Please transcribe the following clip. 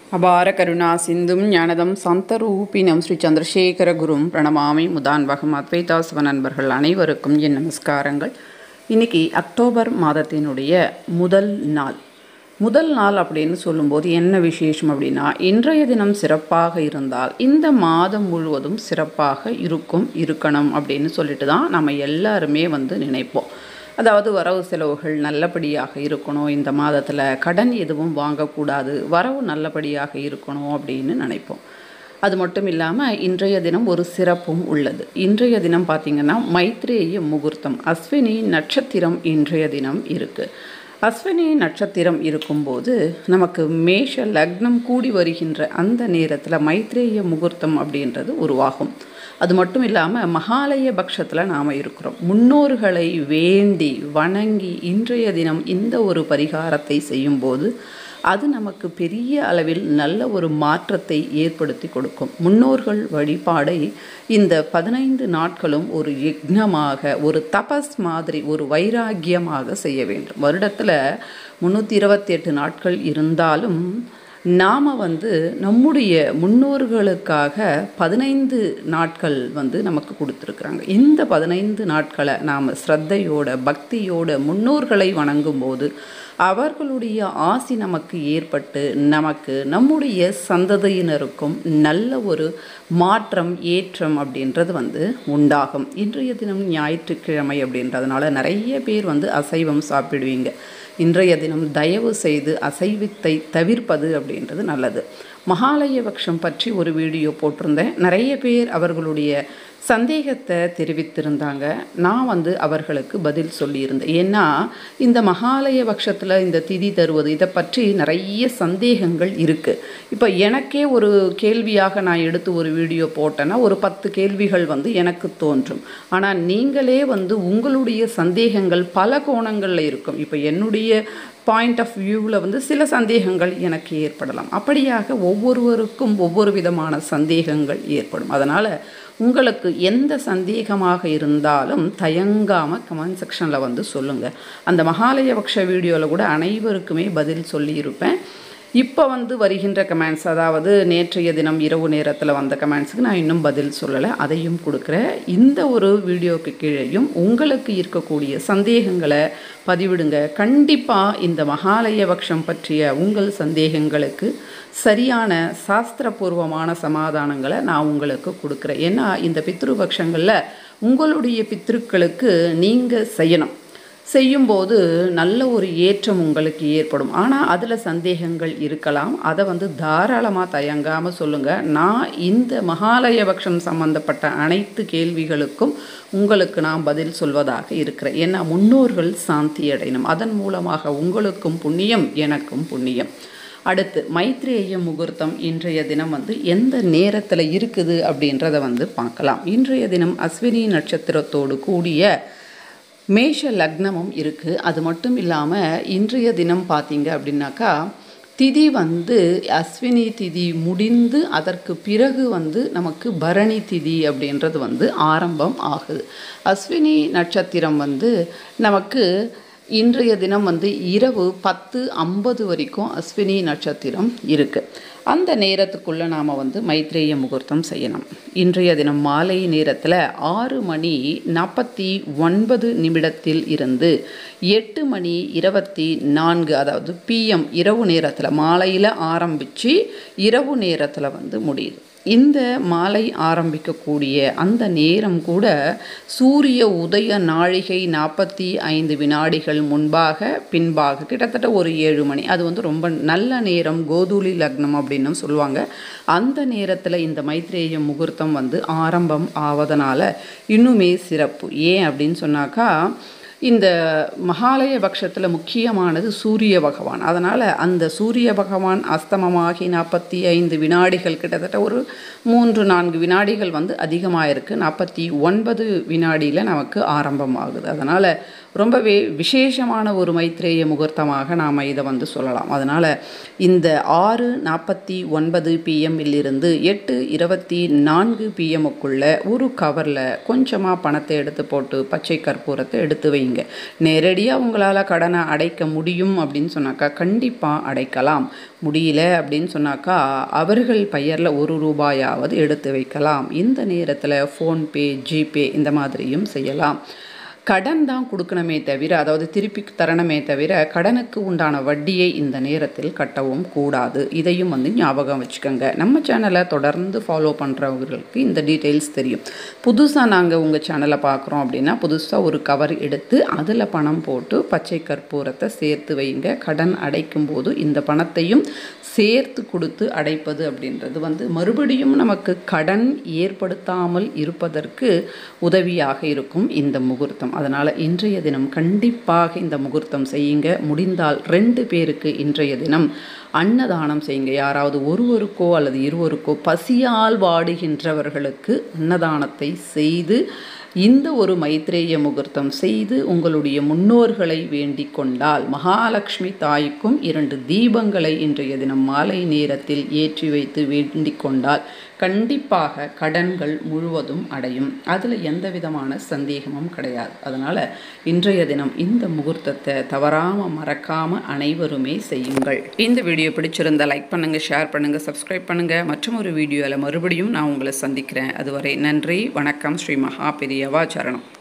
அபார கருணா சிந்தும் ஞானதம் சந்தரூபினம் ஸ்ரீ சந்திரசேகர குரும் பிரணமாமி முதான்வகம் அத்வைதாசவ நண்பர்கள் அனைவருக்கும் என் நமஸ்காரங்கள் இன்னைக்கு அக்டோபர் மாதத்தினுடைய முதல் நாள் முதல் நாள் அப்படின்னு சொல்லும்போது என்ன விசேஷம் அப்படின்னா இன்றைய தினம் சிறப்பாக இருந்தால் இந்த மாதம் முழுவதும் சிறப்பாக இருக்கும் இருக்கணும் அப்படின்னு சொல்லிட்டு தான் நம்ம எல்லாருமே வந்து நினைப்போம் அதாவது வரவு செலவுகள் நல்லபடியாக இருக்கணும் இந்த மாதத்தில் கடன் எதுவும் வாங்கக்கூடாது வரவு நல்லபடியாக இருக்கணும் அப்படின்னு நினைப்போம் அது மட்டும் இல்லாமல் இன்றைய தினம் ஒரு சிறப்பும் உள்ளது இன்றைய தினம் பார்த்திங்கன்னா மைத்ரேய முகூர்த்தம் அஸ்வினி நட்சத்திரம் இன்றைய தினம் இருக்குது அஸ்வினி நட்சத்திரம் இருக்கும்போது நமக்கு மேஷ லக்னம் கூடி வருகின்ற அந்த நேரத்தில் மைத்ரேய முகூர்த்தம் அப்படின்றது உருவாகும் அது மட்டும் இல்லாமல் மகாலய பட்சத்தில் நாம் இருக்கிறோம் முன்னோர்களை வேண்டி வணங்கி இன்றைய தினம் இந்த ஒரு பரிகாரத்தை செய்யும்போது அது நமக்கு பெரிய அளவில் நல்ல ஒரு மாற்றத்தை ஏற்படுத்தி கொடுக்கும் முன்னோர்கள் வழிபாடை இந்த பதினைந்து நாட்களும் ஒரு யக்னமாக ஒரு தபஸ் மாதிரி ஒரு வைராக்கியமாக செய்ய வேண்டும் வருடத்தில் முந்நூற்றி இருபத்தி எட்டு நாட்கள் இருந்தாலும் நாம் வந்து நம்முடைய முன்னோர்களுக்காக பதினைந்து நாட்கள் வந்து நமக்கு கொடுத்துருக்குறாங்க இந்த பதினைந்து நாட்களை நாம் ஸ்ரத்தையோட பக்தியோட முன்னோர்களை வணங்கும்போது அவர்களுடைய ஆசி நமக்கு ஏற்பட்டு நமக்கு நம்முடைய சந்ததியினருக்கும் நல்ல ஒரு மாற்றம் ஏற்றம் அப்படின்றது வந்து உண்டாகும் இன்றைய தினம் ஞாயிற்றுக்கிழமை அப்படின்றதுனால நிறைய பேர் வந்து அசைவம் சாப்பிடுவீங்க இன்றைய தினம் தயவு செய்து அசைவத்தை தவிர்ப்பது அப்படின்றது நல்லது மகாலயபக்ஷம் பற்றி ஒரு வீடியோ போட்டிருந்தேன் நிறைய பேர் அவர்களுடைய சந்தேகத்தை தெரிவித்திருந்தாங்க நான் வந்து அவர்களுக்கு பதில் சொல்லியிருந்தேன் ஏன்னா இந்த மகாலய பட்சத்தில் இந்த திதி தருவது இதை பற்றி நிறைய சந்தேகங்கள் இருக்குது இப்போ எனக்கே ஒரு கேள்வியாக நான் எடுத்து ஒரு வீடியோ போட்டேன்னா ஒரு பத்து கேள்விகள் வந்து எனக்கு தோன்றும் ஆனால் நீங்களே வந்து உங்களுடைய சந்தேகங்கள் பல கோணங்களில் இருக்கும் இப்போ என்னுடைய பாயிண்ட் ஆஃப் வியூவில் வந்து சில சந்தேகங்கள் எனக்கு ஏற்படலாம் அப்படியாக ஒவ்வொருவருக்கும் ஒவ்வொரு விதமான சந்தேகங்கள் ஏற்படும் அதனால் உங்களுக்கு எந்த சந்தேகமாக இருந்தாலும் தயங்காமல் கமெண்ட் செக்ஷனில் வந்து சொல்லுங்கள் அந்த மகாலயபக்ஷ வீடியோவில் கூட அனைவருக்குமே பதில் சொல்லியிருப்பேன் இப்போ வந்து வருகின்ற கமெண்ட்ஸ் அதாவது நேற்றைய தினம் இரவு நேரத்தில் வந்த கமெண்ட்ஸுக்கு நான் இன்னும் பதில் சொல்லலை அதையும் கொடுக்குறேன் இந்த ஒரு வீடியோக்கு கீழேயும் உங்களுக்கு இருக்கக்கூடிய சந்தேகங்களை பதிவிடுங்க கண்டிப்பாக இந்த மகாலயபக்ஷம் பற்றிய உங்கள் சந்தேகங்களுக்கு சரியான சாஸ்திரபூர்வமான சமாதானங்களை நான் உங்களுக்கு கொடுக்குறேன் ஏன்னா இந்த பித்ருபக்ஷங்களில் உங்களுடைய பித்ருக்களுக்கு நீங்கள் செய்யணும் செய்யும்போது நல்ல ஒரு ஏற்றம் உங்களுக்கு ஏற்படும் ஆனால் அதில் சந்தேகங்கள் இருக்கலாம் அதை வந்து தாராளமாக தயங்காமல் சொல்லுங்கள் நான் இந்த மகாலயபக்ஷம் சம்பந்தப்பட்ட அனைத்து கேள்விகளுக்கும் உங்களுக்கு நான் பதில் சொல்வதாக இருக்கிறேன் ஏன்னா முன்னோர்கள் சாந்தி அடையணும் அதன் மூலமாக உங்களுக்கும் புண்ணியம் எனக்கும் புண்ணியம் அடுத்து மைத்ரேய முகூர்த்தம் இன்றைய தினம் வந்து எந்த நேரத்தில் இருக்குது அப்படின்றத வந்து பார்க்கலாம் இன்றைய தினம் அஸ்வினி நட்சத்திரத்தோடு கூடிய மேஷ லக்னமும் இருக்குது அது மட்டும் இல்லாமல் இன்றைய தினம் பார்த்தீங்க அப்படின்னாக்கா திதி வந்து அஸ்வினி திதி முடிந்து அதற்கு பிறகு வந்து நமக்கு பரணி திதி அப்படின்றது வந்து ஆரம்பம் ஆகுது அஸ்வினி நட்சத்திரம் வந்து நமக்கு இன்றைய தினம் வந்து இரவு பத்து ஐம்பது வரைக்கும் அஸ்வினி நட்சத்திரம் இருக்குது அந்த நேரத்துக்குள்ளே நாம் வந்து மைத்ரேய முகூர்த்தம் செய்யணும் இன்றைய தினம் மாலை நேரத்தில் ஆறு மணி நாற்பத்தி ஒன்பது நிமிடத்தில் இருந்து எட்டு மணி இருபத்தி நான்கு அதாவது பிஎம் இரவு நேரத்தில் மாலையில் ஆரம்பித்து இரவு நேரத்தில் வந்து முடியுது இந்த மாலை ஆரம்பிக்கக்கூடிய அந்த நேரம் கூட சூரிய உதய நாழிகை நாற்பத்தி ஐந்து வினாடிகள் முன்பாக பின்பாக கிட்டத்தட்ட ஒரு ஏழு மணி அது வந்து ரொம்ப நல்ல நேரம் கோதூலி லக்னம் அப்படின்னு சொல்லுவாங்க அந்த நேரத்தில் இந்த மைத்ரேய முகூர்த்தம் வந்து ஆரம்பம் ஆவதனால இன்னுமே சிறப்பு ஏன் அப்படின்னு சொன்னாக்கா இந்த மகாலய பட்சத்தில் முக்கியமானது சூரிய பகவான் அதனால் அந்த சூரிய பகவான் அஸ்தமமாகி நாற்பத்தி ஐந்து வினாடிகள் கிட்டத்தட்ட ஒரு மூன்று நான்கு வினாடிகள் வந்து அதிகமாக இருக்குது நாற்பத்தி ஒன்பது வினாடியில் நமக்கு ஆரம்பமாகுது அதனால் ரொம்பவே விசேஷமான ஒரு மைத்ரேய முகூர்த்தமாக நாம் இதை வந்து சொல்லலாம் அதனால் இந்த ஆறு நாற்பத்தி ஒன்பது பிஎம்மிலிருந்து எட்டு இருபத்தி நான்கு பிஎம்முக்குள்ளே ஒரு கவரில் கொஞ்சமாக பணத்தை எடுத்து போட்டு பச்சை கற்பூரத்தை எடுத்து வைங்க செய்யுங்க நேரடியாக உங்களால் கடனை அடைக்க முடியும் அப்படின்னு சொன்னாக்கா கண்டிப்பாக அடைக்கலாம் முடியல அப்படின்னு சொன்னாக்கா அவர்கள் பெயரில் ஒரு ரூபாயாவது எடுத்து வைக்கலாம் இந்த நேரத்தில் ஃபோன்பே ஜிபே இந்த மாதிரியும் செய்யலாம் கடன் தான் கொடுக்கணுமே தவிர அதாவது திருப்பி தரணுமே தவிர கடனுக்கு உண்டான வட்டியை இந்த நேரத்தில் கட்டவும் கூடாது இதையும் வந்து ஞாபகம் வச்சுக்கோங்க நம்ம சேனலை தொடர்ந்து ஃபாலோ பண்ணுறவங்களுக்கு இந்த டீட்டெயில்ஸ் தெரியும் புதுசாக நாங்கள் உங்கள் சேனலை பார்க்குறோம் அப்படின்னா புதுசாக ஒரு கவர் எடுத்து அதில் பணம் போட்டு பச்சை கற்பூரத்தை சேர்த்து வைங்க கடன் அடைக்கும் போது இந்த பணத்தையும் சேர்த்து கொடுத்து அடைப்பது அப்படின்றது வந்து மறுபடியும் நமக்கு கடன் ஏற்படுத்தாமல் இருப்பதற்கு உதவியாக இருக்கும் இந்த முகூர்த்தம் அதனால் இன்றைய தினம் கண்டிப்பாக இந்த முகூர்த்தம் செய்யுங்க முடிந்தால் ரெண்டு பேருக்கு இன்றைய தினம் அன்னதானம் செய்யுங்க யாராவது ஒருவருக்கோ அல்லது இருவருக்கோ பசியால் வாடுகின்றவர்களுக்கு அன்னதானத்தை செய்து இந்த ஒரு மைத்ரேய முகூர்த்தம் செய்து உங்களுடைய முன்னோர்களை வேண்டிக் கொண்டால் மகாலட்சுமி தாய்க்கும் இரண்டு தீபங்களை இன்றைய தினம் மாலை நேரத்தில் ஏற்றி வைத்து வேண்டிக் கொண்டால் கண்டிப்பாக கடன்கள் முழுவதும் அடையும் அதில் எந்த விதமான சந்தேகமும் கிடையாது அதனால் இன்றைய தினம் இந்த முகூர்த்தத்தை தவறாமல் மறக்காமல் அனைவருமே செய்யுங்கள் இந்த வீடியோ பிடிச்சிருந்தா லைக் பண்ணுங்கள் ஷேர் பண்ணுங்கள் சப்ஸ்கிரைப் பண்ணுங்கள் மற்றும் ஒரு வீடியோவில் மறுபடியும் நான் உங்களை சந்திக்கிறேன் அதுவரை நன்றி வணக்கம் ஸ்ரீ மகா பெரியவா சரணம்